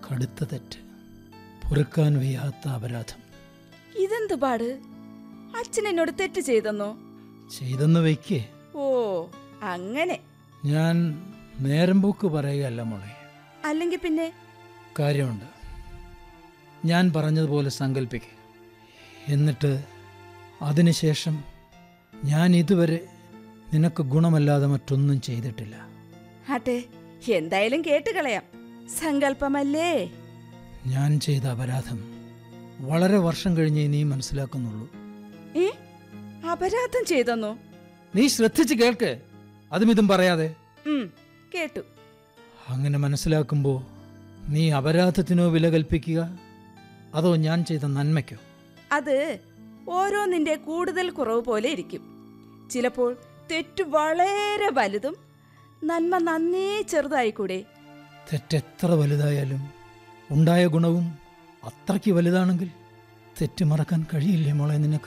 കടുത്ത തെറ്റ് പൊറുക്കാൻ വയ്യാത്ത അപരാധം ഇതെന്ത് പാട് അച്ഛൻ എന്നോട് തെറ്റ് ചെയ്തെന്നോ ചെയ്തെന്ന് വയ്ക്കേ ഓ അങ്ങനെ ഞാൻ നേരം പോക്ക് പറയുകയല്ല മോളെ അല്ലെങ്കിൽ പിന്നെ കാര്യമുണ്ട് ഞാൻ പറഞ്ഞതുപോലെ സങ്കല്പിക്കുക എന്നിട്ട് അതിനുശേഷം ഞാൻ ഇതുവരെ നിനക്ക് ഗുണമല്ലാതെ മറ്റൊന്നും ചെയ്തിട്ടില്ല ആട്ടെ എന്തായാലും കേട്ട് കളയാം സങ്കല്പമല്ലേ ഞാൻ ചെയ്ത അപരാധം വളരെ വർഷം കഴിഞ്ഞേ നീ മനസ്സിലാക്കുന്നുള്ളൂ ഏ അപരാധം ചെയ്തെന്നോ നീ ശ്രദ്ധിച്ച് കേൾക്ക് അതും ഇതും പറയാതെ ഉം കേട്ടു അങ്ങനെ മനസ്സിലാക്കുമ്പോൾ നീ അപരാധത്തിനോ വില കൽപ്പിക്കുക അതോ ഞാൻ ചെയ്ത നന്മയ്ക്കോ അത് ഓരോന്നിന്റെ കൂടുതൽ കുറവ് പോലെ ഇരിക്കും ചിലപ്പോൾ തെറ്റ് വളരെ വലുതും നന്മ നന്നേ ചെറുതായിക്കൂടെ തെറ്റെത്ര വലുതായാലും ഉണ്ടായ ഗുണവും അത്രയ്ക്ക് വലുതാണെങ്കിൽ തെറ്റ് മറക്കാൻ കഴിയില്ലേ മോളെ നിനക്ക്